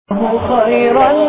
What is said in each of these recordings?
خيرا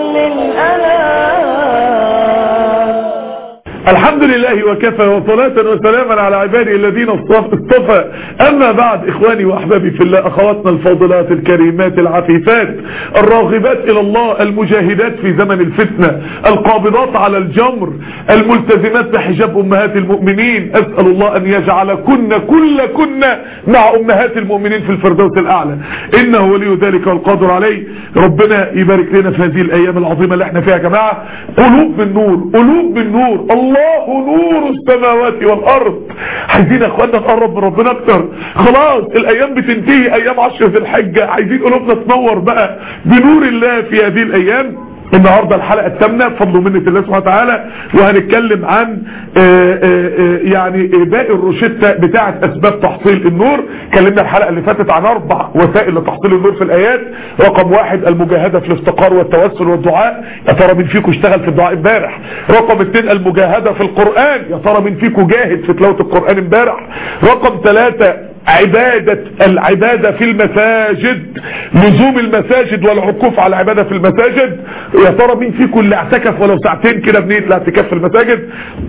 للأنام الحمد لله وكفى وصلاة وسلاما على عباده الذين اصطفى أما بعد إخواني وأحبابي في الله أخواتنا الفاضلات الكريمات العفيفات الراغبات إلى الله المجاهدات في زمن الفتنة القابضات على الجمر الملتزمات بحجاب أمهات المؤمنين أسأل الله أن يجعل كن كل كن مع أمهات المؤمنين في الفردوس الأعلى إنه ولي ذلك والقادر عليه ربنا يبارك لنا في هذه الأيام العظيمة اللي احنا فيها يا جماعة قلوب من نور قلوب من نور الله نور السماوات والأرض عايزين يا اخوانا نقرب من ربنا اكتر خلاص الايام بتنتهي ايام عشر ذي الحجة عايزين قلوبنا تنور بقى بنور الله في هذه الايام النهاردة الحلقة الثامنة بفضل منة الله سبحانه وتعالى وهنتكلم عن آآ آآ يعني باقي الروشتة بتاعة اسباب تحصيل النور اتكلمنا الحلقة اللي فاتت عن اربع وسائل لتحصيل النور في الايات رقم واحد المجاهدة في الافتقار والتوسل والدعاء يا ترى مين فيكم اشتغل في الدعاء امبارح رقم اثنين المجاهدة في القرآن يا ترى مين فيكم جاهد في تلاوة القرآن امبارح رقم ثلاثة عبادة العبادة في المساجد لزوم المساجد والعكوف على العبادة في المساجد يا ترى مين فيكم اللي اعتكف ولو ساعتين كده بنية الاعتكاف في المساجد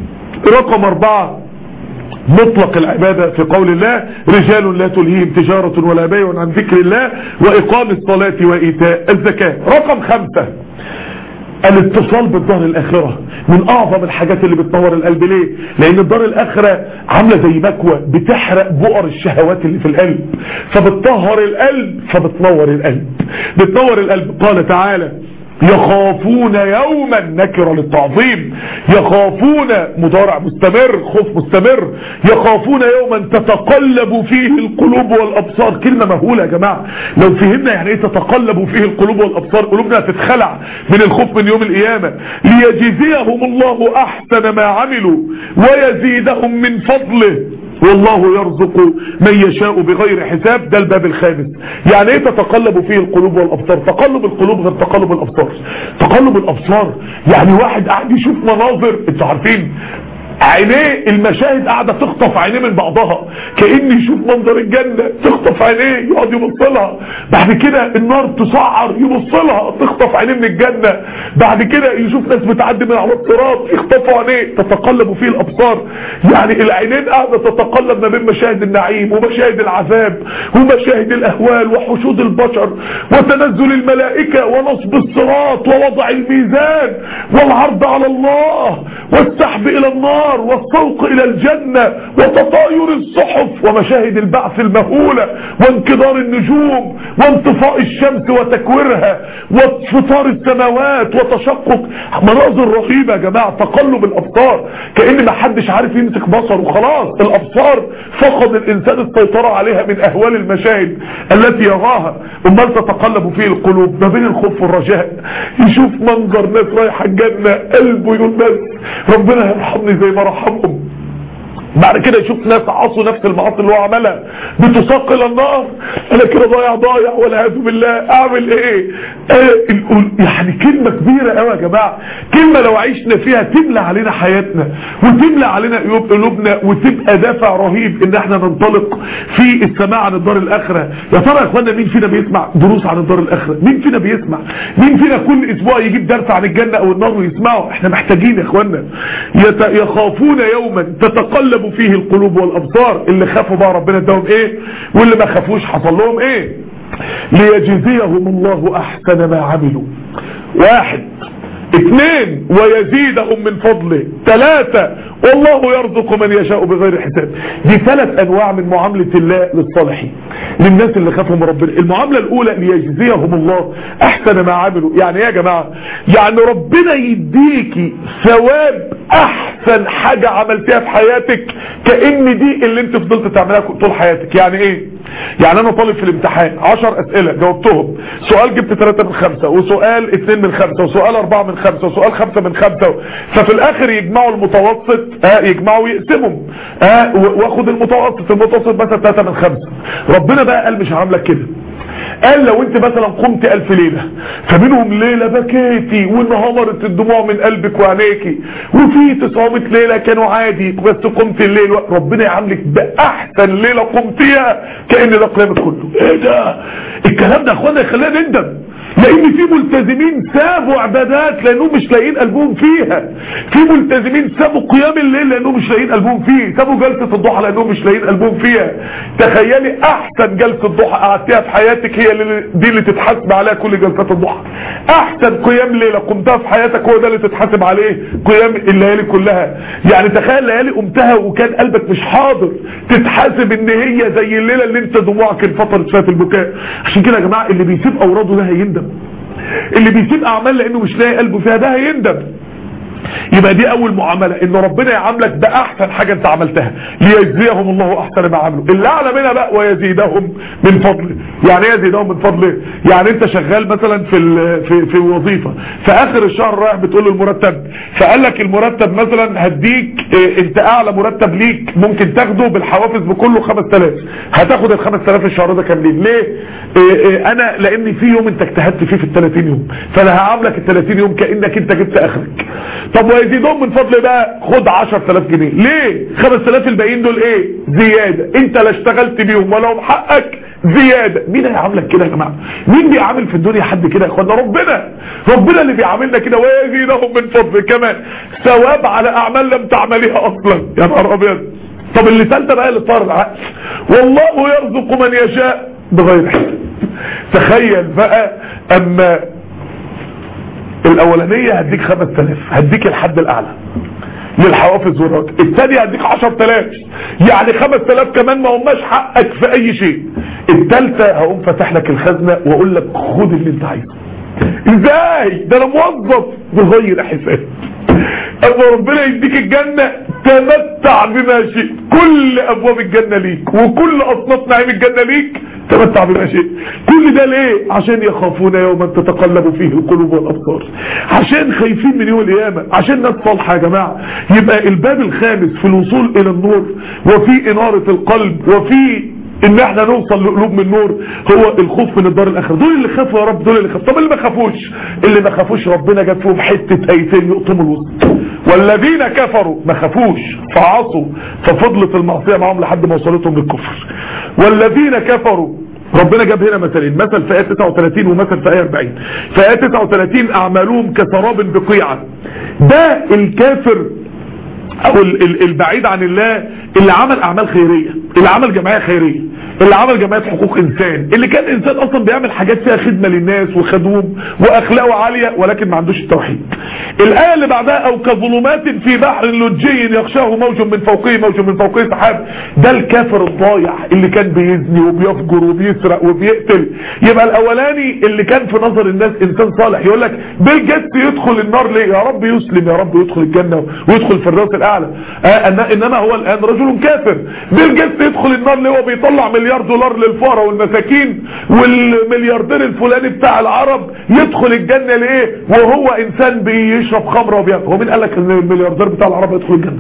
رقم اربعة مطلق العبادة في قول الله رجال لا تلهيهم تجارة ولا بيع عن ذكر الله وإقام الصلاة وإيتاء الزكاة رقم خمسة الاتصال بالدار الاخرة من اعظم الحاجات اللي بتنور القلب ليه لان الدار الاخرة عاملة زي مكوى بتحرق بؤر الشهوات اللي في القلب فبتطهر القلب فبتنور القلب بتنور القلب قال تعالى يخافون يوما نكرة للتعظيم يخافون مضارع مستمر خوف مستمر يخافون يوما تتقلب فيه القلوب والابصار كلمة مهولة يا جماعة لو فهمنا يعني ايه تتقلب فيه القلوب والابصار قلوبنا هتتخلع من الخوف من يوم القيامة ليجزيهم الله احسن ما عملوا ويزيدهم من فضله والله يرزق من يشاء بغير حساب ده الباب الخامس يعني ايه تتقلب فيه القلوب والابصار تقلب القلوب غير تقلب الابصار تقلب الابصار يعني واحد قاعد يشوف مناظر انتوا عارفين عينيه المشاهد قاعدة تخطف عينيه من بعضها كأن يشوف منظر الجنة تخطف عينيه يقعد يبص لها بعد كده النار تسعر يبص لها تخطف عينيه من الجنة بعد كده يشوف ناس بتعدي من على الصراط يخطفوا عينيه تتقلب فيه الابصار يعني العينين قاعدة تتقلب ما بين مشاهد النعيم ومشاهد العذاب ومشاهد الاهوال وحشود البشر وتنزل الملائكة ونصب الصراط ووضع الميزان والعرض على الله والسحب الى النار النار والسوق الى الجنة وتطاير الصحف ومشاهد البعث المهولة وانكدار النجوم وانطفاء الشمس وتكويرها وانفطار السماوات وتشقق مناظر رهيبة يا جماعة تقلب الابصار كأن ما حدش عارف يمسك بصره خلاص الابصار فقد الانسان السيطرة عليها من اهوال المشاهد التي يراها امال تتقلب فيه القلوب ما بين الخوف والرجاء يشوف منظر ناس رايحة الجنة قلبه يقول بس ربنا يرحمني زي ما رحمهم بعد كده يشوف ناس عصوا نفس المعاصي اللي هو عملها بتساق الى النار انا كده ضايع ضايع والعياذ بالله اعمل ايه آه يعني كلمه كبيره قوي يا جماعه كلمه لو عشنا فيها تملى علينا حياتنا وتملى علينا قلوبنا وتبقى دافع رهيب ان احنا ننطلق في السماع عن الدار الاخره يا ترى يا اخوانا مين فينا بيسمع دروس عن الدار الاخره مين فينا بيسمع مين فينا كل اسبوع يجيب درس عن الجنه او النار ويسمعه احنا محتاجين يا اخوانا يخافون يوما تتقلب فيه القلوب والابصار اللي خافوا بقى ربنا اداهم ايه واللي ما خافوش حصل لهم ايه ليجزيهم الله احسن ما عملوا واحد اثنين ويزيدهم من فضله ثلاثة والله يرزق من يشاء بغير حساب دي ثلاث انواع من معاملة الله للصالحين للناس اللي خافوا من ربنا المعاملة الاولى ليجزيهم الله احسن ما عملوا يعني ايه يا جماعة يعني ربنا يديكي ثواب احسن حاجة عملتها في حياتك كأن دي اللي انت فضلت تعملها طول حياتك يعني ايه يعني انا طالب في الامتحان 10 اسئلة جاوبتهم سؤال جبت 3 من 5 وسؤال 2 من 5 وسؤال 4 من 5 وسؤال 5 من 5 ففي الاخر يجمعوا المتوسط آه يجمعوا ويقسموا آه واخد المتوسط المتوسط مثلا 3 من 5 ربنا بقى قال مش هعملك كده قال لو انت مثلا قمت الف ليلة فمنهم ليلة بكيتي وانهمرت الدموع من قلبك وعينيكي وفي 900 ليلة كانوا عادي بس قمت الليل ربنا يعاملك باحسن ليلة قمتيها كأن ده قيامك كله ايه ده الكلام ده يا اخوانا يخلينا نندم لان في ملتزمين سابوا عبادات لانهم مش لاقيين قلبهم فيها في ملتزمين سابوا قيام الليل لانهم مش لاقيين قلبهم فيه سابوا جلسة الضحى لانهم مش لاقيين قلبهم فيها تخيلي احسن جلسة ضحى قعدتيها في حياتك هي اللي دي اللي تتحاسب عليها كل جلسات الضحى احسن قيام ليلة قمتها في حياتك هو ده اللي تتحاسب عليه قيام الليالي كلها يعني تخيل ليالي قمتها وكان قلبك مش حاضر تتحاسب ان هي زي الليلة اللي انت دموعك انفطرت فيها في البكاء عشان كده يا جماعة اللي بيسيب اوراده ده هيندم اللي بيسيب اعمال لانه مش لاقي قلبه فيها ده هيندم يبقى دي اول معاملة ان ربنا يعاملك باحسن حاجة انت عملتها ليجزيهم الله احسن ما عملوا اللي اعلى منها بقى ويزيدهم من فضله يعني ايه يزيدهم من فضله يعني انت شغال مثلا في في في وظيفة في اخر الشهر رايح بتقول له المرتب فقال لك المرتب مثلا هديك اه انت اعلى مرتب ليك ممكن تاخده بالحوافز بكله 5000 هتاخد ال 5000 الشهر ده كاملين ليه اه اه انا لان في يوم انت اجتهدت فيه في ال 30 يوم فانا هعاملك ال 30 يوم كانك انت جبت اخرك طب ويزيدهم من فضل بقى خد 10000 جنيه ليه 5000 الباقيين دول ايه زيادة انت لا اشتغلت بيهم ولا هم حقك زيادة مين هيعاملك كده يا جماعة مين بيعامل في الدنيا حد كده يا اخوانا ربنا ربنا اللي بيعاملنا كده ويزيدهم من فضل كمان ثواب على اعمال لم تعملها اصلا يا نهار ابيض طب اللي ثالثه بقى اللي طار العقل والله يرزق من يشاء بغير حساب تخيل بقى اما الاولانية هديك 5000 هديك الحد الاعلى للحوافز والراتب الثانية هديك 10000 يعني 5000 كمان ما هماش حقك في اي شيء الثالثة هقوم فاتح لك الخزنة واقول لك خد اللي انت عايزه ازاي ده انا موظف بغير حساب اما ربنا يديك الجنة تمتع بما شئت كل ابواب الجنة ليك وكل اصناف نعيم الجنة ليك تمتع بما شئت كل ده ليه عشان يخافون يوما تتقلب فيه القلوب والابصار عشان خايفين من يوم القيامة عشان ناس صالحة يا جماعة يبقى الباب الخامس في الوصول الى النور وفي انارة القلب وفي ان احنا نوصل لقلوب من نور هو الخوف من الدار الاخره دول اللي خافوا يا رب دول اللي خافوا طب اللي ما خافوش اللي ما خافوش ربنا جاب فيهم حته ايتين يقطموا الوسط والذين كفروا ما خافوش فعصوا ففضلت المعصيه معاهم لحد ما وصلتهم للكفر والذين كفروا ربنا جاب هنا مثلين مثل في آية 39 ومثل في آية 40 في آية 39 أعمالهم كسراب بقيعة ده الكافر او البعيد عن الله اللي عمل اعمال خيرية اللي عمل جمعية خيرية اللي عمل جمعية حقوق انسان اللي كان انسان اصلا بيعمل حاجات فيها خدمة للناس وخدوم واخلاقه عالية ولكن ما عندوش التوحيد الاية اللي بعدها او كظلمات في بحر لجي يغشاه موج من فوقه موج من فوقه سحاب ده الكافر الضايع اللي كان بيزني وبيفجر وبيسرق وبيقتل يبقى الاولاني اللي كان في نظر الناس انسان صالح يقول لك بيل جيتس يدخل النار ليه يا رب يسلم يا رب يدخل الجنة ويدخل في الراس الاعلى آه انما هو الان رجل كافر بيل جيتس يدخل النار ليه هو بيطلع مليار دولار للفقراء والمساكين والملياردير الفلاني بتاع العرب يدخل الجنة ليه وهو انسان بيشرب خمره وبياكل هو مين قال لك ان الملياردير بتاع العرب يدخل الجنة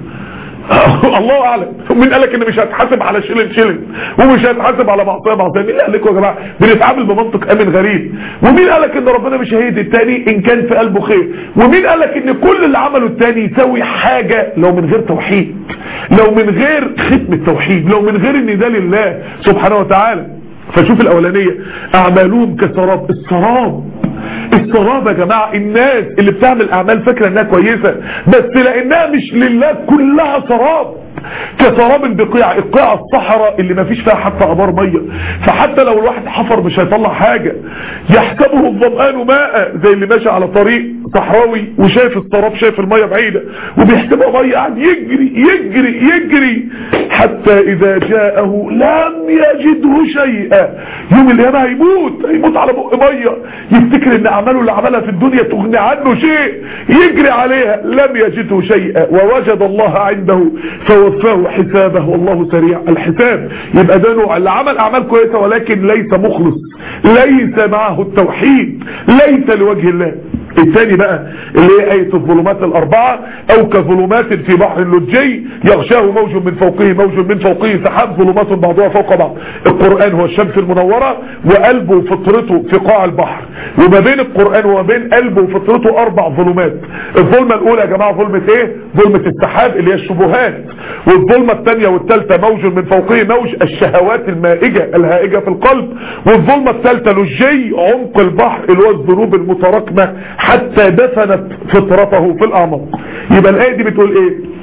الله اعلم مين قال لك ان مش هتحاسب على شيلن شيلن ومش هتحاسب على معصيه معصيه مين قال لكم يا جماعه بنتعامل بمنطق امن غريب ومين قال لك ان ربنا مش هيدي التاني ان كان في قلبه خير ومين قال لك ان كل اللي عمله التاني يسوي حاجه لو من غير توحيد لو من غير ختم التوحيد لو من غير ان ده لله سبحانه وتعالى فشوف الاولانيه اعمالهم كسراب السراب السراب يا جماعة الناس اللي بتعمل اعمال فاكرة انها كويسة بس لانها مش لله كلها سراب كسراب بقيع القيع الصحراء اللي ما فيش فيها حتى ابار مية فحتى لو الواحد حفر مش هيطلع حاجة يحسبه الظمآن ماء زي اللي ماشي على طريق صحراوي وشايف السراب شايف المية بعيدة وبيحسبها مية قاعد يجري يجري يجري حتى اذا جاءه لم يجده شيئا يوم القيامة هيموت هيموت على بق مية يفتكر ان اعماله اللي عملها في الدنيا تغني عنه شيء يجري عليها لم يجده شيئا ووجد الله عنده فوفاه حسابه والله سريع الحساب يبقى ده نوع اللي عمل اعمال كويسة ولكن ليس مخلص ليس معه التوحيد ليس لوجه الله الثاني بقى اللي هي آية الظلمات الأربعة أو كظلمات في بحر لجي يغشاه موج من فوقه موج من فوقه سحاب ظلمات بعضها فوق بعض القرآن هو الشمس المنورة وقلبه وفطرته في قاع البحر وما بين القرآن وما بين قلبه وفطرته أربع ظلمات الظلمة الأولى يا جماعة ظلمة إيه؟ ظلمة السحاب اللي هي الشبهات والظلمة الثانية والثالثة موج من فوقه موج الشهوات المائجة الهائجة في القلب والظلمة الثالثة لجي عمق البحر اللي هو الذنوب المتراكمة حتى دفنت فطرته في الأعماق يبقى الآية دي بتقول إيه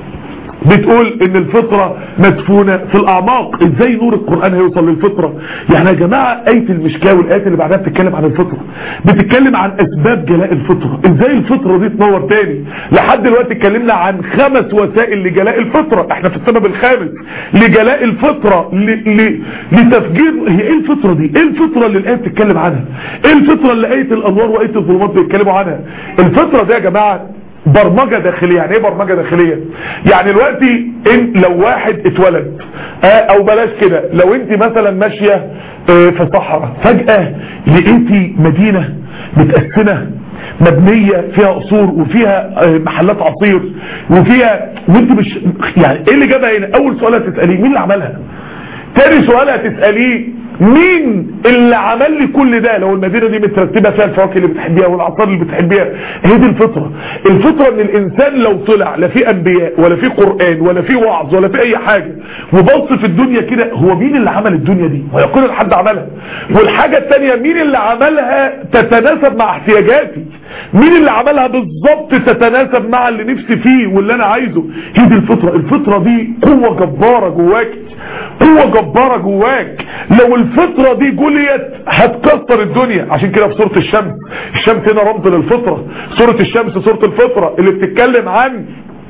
بتقول ان الفطرة مدفونة في الاعماق ازاي نور القرآن هيوصل للفطرة يعني يا جماعة اية المشكاة والايات اللي بعدها بتتكلم عن الفطرة بتتكلم عن اسباب جلاء الفطرة ازاي الفطرة دي تنور تاني لحد دلوقتي اتكلمنا عن خمس وسائل لجلاء الفطرة احنا في السبب الخامس لجلاء الفطرة ل... ل... لتفجير هي ايه الفطرة دي ايه الفطرة اللي الايه بتتكلم عنها ايه الفطرة اللي ايه الانوار وايه الظلمات بيتكلموا عنها الفطرة دي يا جماعة برمجة داخلية يعني ايه برمجة داخلية يعني دلوقتي ان لو واحد اتولد اه او بلاش كده لو انت مثلا ماشية اه في صحراء فجأة لقيتي مدينة متقسمة مبنية فيها قصور وفيها اه محلات عصير وفيها وانت مش يعني ايه اللي جابها هنا اول سؤال هتسأليه مين اللي عملها تاني سؤال هتسأليه مين اللي عمل لي كل ده لو المدينة دي مترتبة فيها الفواكه اللي بتحبيها والعصار اللي بتحبيها هي دي الفطرة الفطرة ان الانسان لو طلع لا في انبياء ولا في قرآن ولا في وعظ ولا في اي حاجة وبص في الدنيا كده هو مين اللي عمل الدنيا دي ويقول الحد عملها والحاجة التانية مين اللي عملها تتناسب مع احتياجاتي مين اللي عملها بالظبط تتناسب مع اللي نفسي فيه واللي انا عايزه هي دي الفطرة الفطرة دي قوة جبارة جواك قوة جبارة جواك لو الفطرة دي جليت هتكسر الدنيا عشان كده في سورة الشمس الشمس هنا رمز للفطرة سورة الشمس سورة الفطرة اللي بتتكلم عن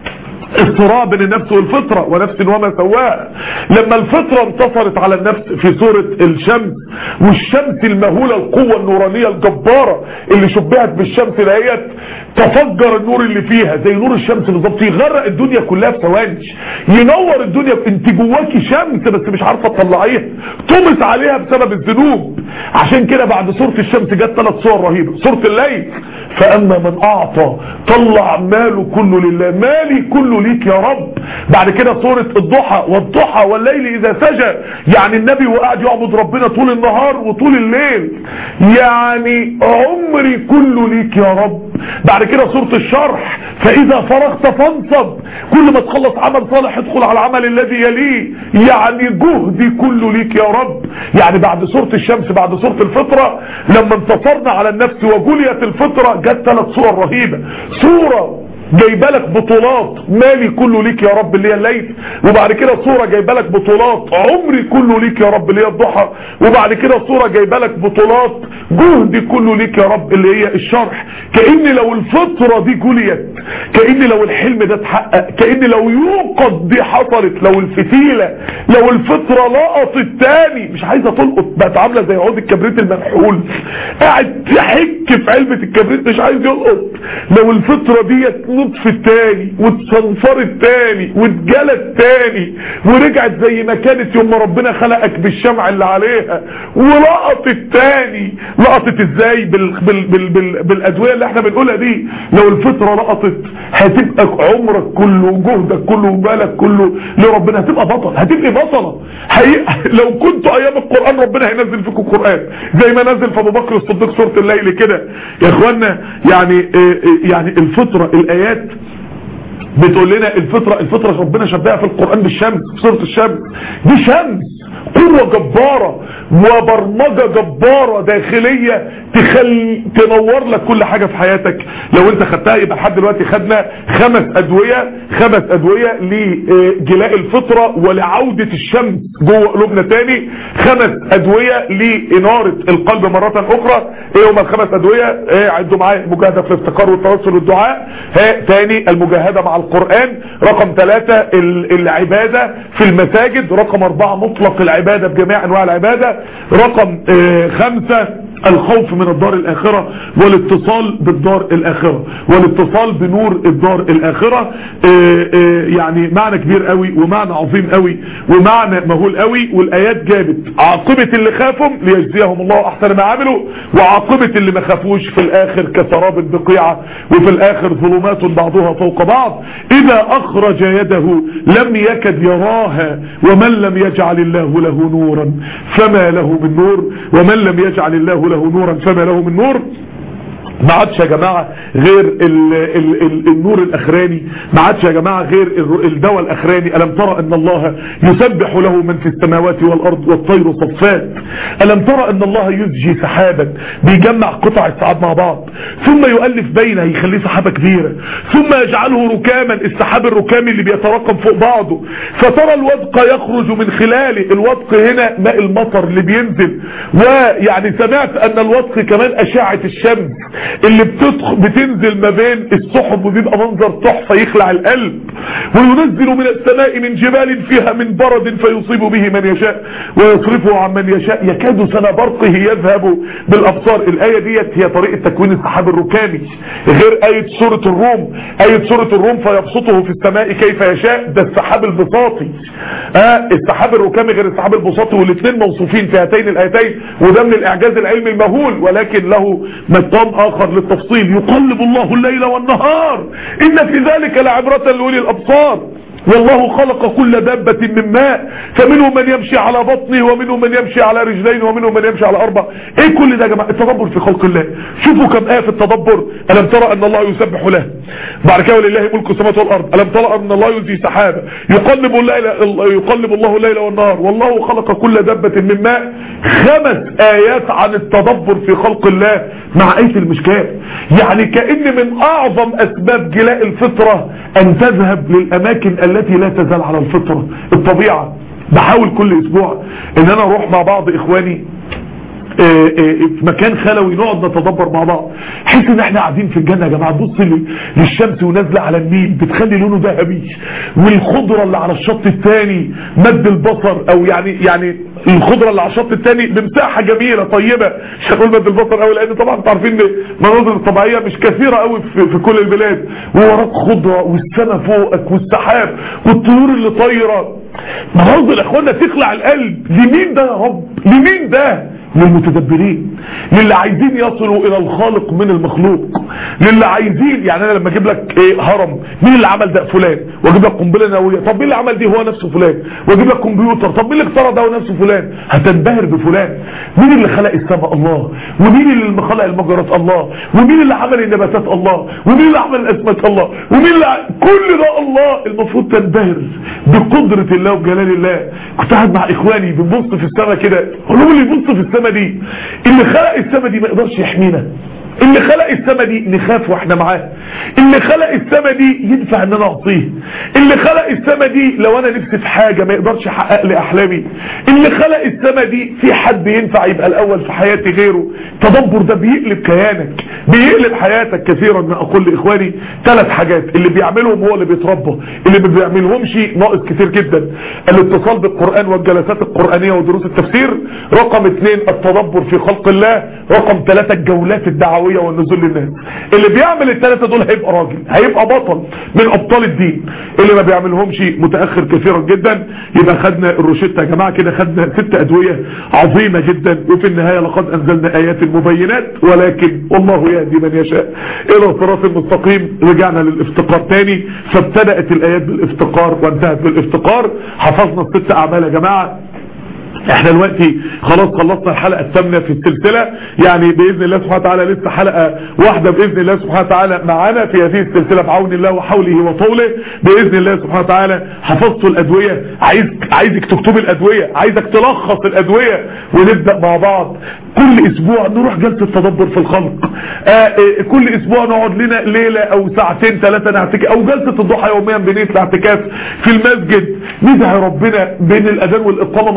الصراع بين النفس والفطرة ونفس وما سواها لما الفطرة انتصرت على النفس في سورة الشمس والشمس المهولة القوة النورانية الجبارة اللي شبهت بالشمس دهيت تفجر النور اللي فيها زي نور الشمس بالظبط يغرق الدنيا كلها في ثواني ينور الدنيا انت جواكي شمس بس مش عارفه تطلعيها طمس عليها بسبب الذنوب عشان كده بعد سوره الشمس جت ثلاث صور رهيبه سوره الليل فاما من اعطى طلع ماله كله لله مالي كله ليك يا رب بعد كده سوره الضحى والضحى والليل اذا سجى يعني النبي وقعد يعبد ربنا طول النهار وطول الليل يعني عمري كله ليك يا رب بعد كده سورة الشرح فإذا فرغت فانصب كل ما تخلص عمل صالح ادخل على العمل الذي يليه يعني جهدي كله ليك يا رب يعني بعد سورة الشمس بعد سورة الفطرة لما انتصرنا على النفس وجليت الفطرة جت ثلاث صور رهيبة صورة جايبه لك بطولات مالي كله ليك يا رب اللي هي الليل وبعد كده صوره جايبه لك بطولات عمري كله ليك يا رب اللي هي الضحى وبعد كده صوره جايبه لك بطولات جهدي كله ليك يا رب اللي هي الشرح كأن لو الفطره دي جليت كأن لو الحلم ده اتحقق كأن لو يوقظ دي حصلت لو الفتيله لو الفطره لقطت تاني مش عايزه تلقط بقت عامله زي عود الكبريت المنحول قاعد تحك في علبه الكبريت مش عايز يلقط لو الفطره ديت نطفت تاني واتصنفرت تاني واتجلت تاني ورجعت زي ما كانت يوم ما ربنا خلقك بالشمع اللي عليها ولقطت تاني لقطت ازاي بال بال بال بال بالادويه اللي احنا بنقولها دي لو الفطره لقطت هتبقى عمرك كله وجهدك كله وبالك كله لربنا هتبقى بطل هتبقى بطله حقيقة لو كنتوا ايام القران ربنا هينزل فيكم القران زي ما نزل في ابو بكر الصديق سوره الليل كده يا اخوانا يعني يعني الفطره الايات الايات بتقول لنا الفطرة الفطرة ربنا شبهها في القرآن بالشمس في سورة الشمس دي شمس قوة جبارة وبرمجة جبارة داخلية تخلي تنور لك كل حاجة في حياتك لو انت خدتها يبقى لحد دلوقتي خدنا خمس ادوية خمس ادوية لجلاء الفطرة ولعودة الشمس جوه قلوبنا تاني خمس ادوية لانارة القلب مرة اخرى ايه هما الخمس ادوية ايه عدوا معايا المجاهدة في الافتقار والتوسل والدعاء ها تاني المجاهدة مع القرآن رقم ثلاثة العبادة في المساجد رقم اربعة مطلق العبادة بجميع انواع العبادة رقم اه خمسة الخوف من الدار الاخرة والاتصال بالدار الاخرة والاتصال بنور الدار الاخرة آه، آه، يعني معنى كبير قوي ومعنى عظيم قوي ومعنى مهول قوي والايات جابت عاقبة اللي خافوا ليجزيهم الله احسن ما عملوا وعاقبة اللي ما خافوش في الاخر كسراب بقيعة وفي الاخر ظلمات بعضها فوق بعض اذا اخرج يده لم يكد يراها ومن لم يجعل الله له نورا فما له من نور ومن لم يجعل الله له نورا فما له من نور ما عادش يا جماعة غير ال ال ال النور الاخراني ما عادش يا جماعة غير ال- الدواء الاخراني الم ترى ان الله يسبح له من في السماوات والارض والطير صفات الم ترى ان الله يزجي سحابا بيجمع قطع السحاب مع بعض ثم يؤلف بينه يخليه سحابة كبيرة ثم يجعله ركاما السحاب الركامي اللي بيتراكم فوق بعضه فترى الودق يخرج من خلاله الودق هنا ماء المطر اللي بينزل ويعني سمعت ان الودق كمان اشعة الشمس اللي بتدخل بتنزل ما بين السحب وبيبقى منظر تحفة يخلع القلب وينزل من السماء من جبال فيها من برد فيصيب به من يشاء ويصرفه عن من يشاء يكاد سنا برقه يذهب بالابصار الايه ديت هي طريقه تكوين السحاب الركامي غير ايه سوره الروم ايه سوره الروم فيبسطه في السماء كيف يشاء ده السحاب البساطي آه السحاب الركامي غير السحاب البساطي والاثنين موصوفين في هاتين الايتين وده من الاعجاز العلمي المهول ولكن له مقام اخر للتفصيل يقلب الله الليل والنهار ان في ذلك لعبرة لاولي الابصار والله خلق كل دابة من ماء فمنهم من يمشي على بطنه ومنهم من يمشي على رجلين ومنهم من يمشي على أربع ايه كل ده يا جماعة التدبر في خلق الله شوفوا كم آية في التدبر ألم ترى أن الله يسبح له بعد كده ولله ملك السماوات والأرض ألم ترى أن الله يزي سحابة يقلب الليل يقلب الله الليل والنهار والله خلق كل دابة من ماء خمس آيات عن التدبر في خلق الله مع آية المشكاة يعني كأن من أعظم أسباب جلاء الفطرة أن تذهب للأماكن التي لا تزال على الفطرة الطبيعة بحاول كل أسبوع أن أنا أروح مع بعض إخواني في مكان خلوي نقعد نتدبر مع بعض حيث ان احنا قاعدين في الجنة يا جماعة تبص للشمس ونازلة على النيل بتخلي لونه ذهبي والخضرة اللي على الشط الثاني مد البصر او يعني يعني الخضرة اللي على الشط الثاني بمساحة جميلة طيبة مش هنقول مد البصر قوي لان طبعا انتوا عارفين ان المناظر الطبيعية مش كثيرة قوي في, في كل البلاد ووراك خضرة والسماء فوقك والسحاب والطيور اللي طايرة مناظر اخوانا تخلع القلب لمين ده يا رب لمين ده للمتدبرين للي عايزين يصلوا الى الخالق من المخلوق للي عايزين يعني انا لما اجيب لك ايه هرم مين اللي عمل ده فلان واجيب لك قنبله نوويه طب مين اللي عمل دي هو نفسه فلان واجيب لك كمبيوتر طب مين اللي اخترع ده هو نفسه فلان هتنبهر بفلان مين اللي خلق السماء الله ومين اللي خلق المجرات الله ومين اللي عمل النباتات الله ومين اللي عمل الاسماك الله ومين اللي ع... كل ده الله المفروض تنبهر بقدره الله وبجلال الله كنت قاعد مع اخواني بنبص في السماء كده قالوا لي بص في السماء السما دي اللي خلق السما دي ما يقدرش يحمينا اللي خلق السما دي نخاف واحنا معاه اللي خلق السما دي ينفع ان انا اعطيه اللي خلق السما دي لو انا نفسي في حاجة ما يقدرش يحقق لي احلامي اللي خلق السما دي في حد ينفع يبقى الاول في حياتي غيره التدبر ده بيقلب كيانك بيقلب حياتك كثيرا ما اقول لاخواني ثلاث حاجات اللي بيعملهم هو اللي بيتربى اللي ما بيعملهمش ناقص كتير جدا الاتصال بالقرآن والجلسات القرآنية ودروس التفسير رقم اثنين التدبر في خلق الله رقم ثلاثة الجولات الدعوية الدعوية والنزول للناس اللي بيعمل الثلاثة دول هيبقى راجل هيبقى بطل من ابطال الدين اللي ما بيعملهمش متأخر كثيرا جدا يبقى خدنا الروشتة يا جماعة كده خدنا ست ادوية عظيمة جدا وفي النهاية لقد انزلنا ايات مبينات ولكن والله يهدي من يشاء الى صراط المستقيم رجعنا للافتقار تاني فابتدأت الايات بالافتقار وانتهت بالافتقار حفظنا الست اعمال يا جماعة احنا دلوقتي خلاص خلصنا الحلقة الثامنة في السلسلة يعني بإذن الله سبحانه وتعالى لسه حلقة واحدة بإذن الله سبحانه وتعالى معانا في هذه السلسلة بعون الله وحوله وطوله بإذن الله سبحانه وتعالى حفظتوا الأدوية عايز عايزك تكتب الأدوية عايزك تلخص الأدوية ونبدأ مع بعض كل أسبوع نروح جلسة تدبر في الخلق آه آه كل أسبوع نقعد لنا ليلة أو ساعتين ثلاثة نعتكف أو جلسة الضحى يوميا بنية الاعتكاف في المسجد ندعي ربنا بين الأذان والإقامة ما نضيعش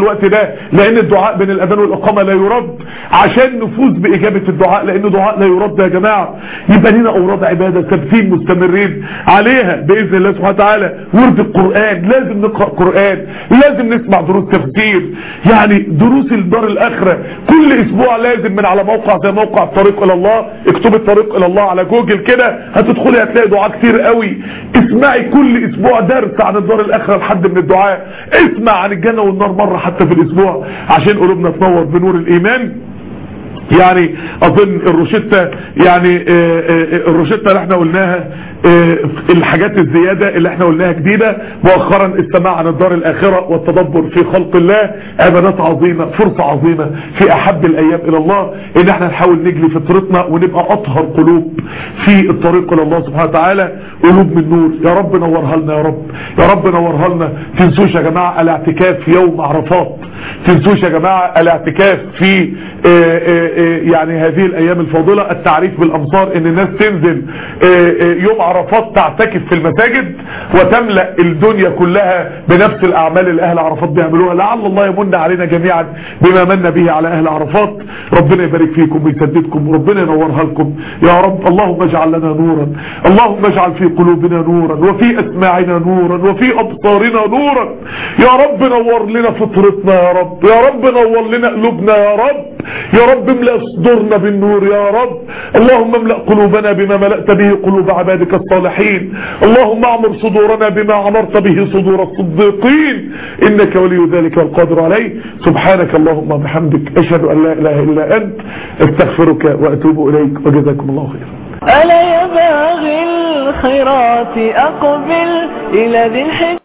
الوقت ده لان الدعاء بين الاذان والاقامه لا يرد عشان نفوز باجابه الدعاء لان دعاء لا يرد يا جماعه يبقى لنا اوراد عباده ثابتين مستمرين عليها باذن الله سبحانه وتعالى ورد القران لازم نقرا قران لازم نسمع دروس تفسير يعني دروس الدار الاخره كل اسبوع لازم من على موقع زي موقع الطريق الى الله اكتب الطريق الى الله على جوجل كده هتدخلي هتلاقي دعاء كتير قوي اسمعي كل اسبوع درس عن الدار الاخره لحد من الدعاء اسمع عن الجنه والنار مره حتى في الاسبوع عشان قلوبنا تنور بنور الايمان يعني اظن الروشتة يعني آه، آه، الروشتة اللي احنا قلناها آه، الحاجات الزيادة اللي احنا قلناها جديدة مؤخرا السماع عن الدار الاخرة والتدبر في خلق الله عبادات عظيمة فرصة عظيمة في احب الايام الى الله ان احنا نحاول نجلي فطرتنا ونبقى اطهر قلوب في الطريق الى الله سبحانه وتعالى قلوب من نور يا رب نورها لنا يا رب يا رب نورها لنا تنسوش يا جماعة الاعتكاف في يوم عرفات تنسوش يا جماعة الاعتكاف في آه، آه، آه، يعني هذه الايام الفاضلة التعريف بالامصار ان الناس تنزل آه، آه، يوم عرفات تعتكف في المساجد وتملأ الدنيا كلها بنفس الاعمال اللي اهل عرفات بيعملوها لعل الله يمن علينا جميعا بما من به على اهل عرفات ربنا يبارك فيكم ويسددكم وربنا ينورها لكم يا رب اللهم اجعل لنا نورا اللهم اجعل في قلوبنا نورا وفي اسماعنا نورا وفي ابصارنا نورا يا رب نور لنا فطرتنا يا رب يا رب نور لنا قلوبنا يا رب يا رب املأ صدورنا بالنور يا رب اللهم املأ قلوبنا بما ملأت به قلوب عبادك الصالحين اللهم اعمر صدورنا بما عمرت به صدور الصديقين انك ولي ذلك والقادر عليه سبحانك اللهم وبحمدك اشهد ان لا اله الا انت استغفرك واتوب اليك وجزاكم الله خيرا ألا يا باغي الخيرات أقبل إلى ذي الحج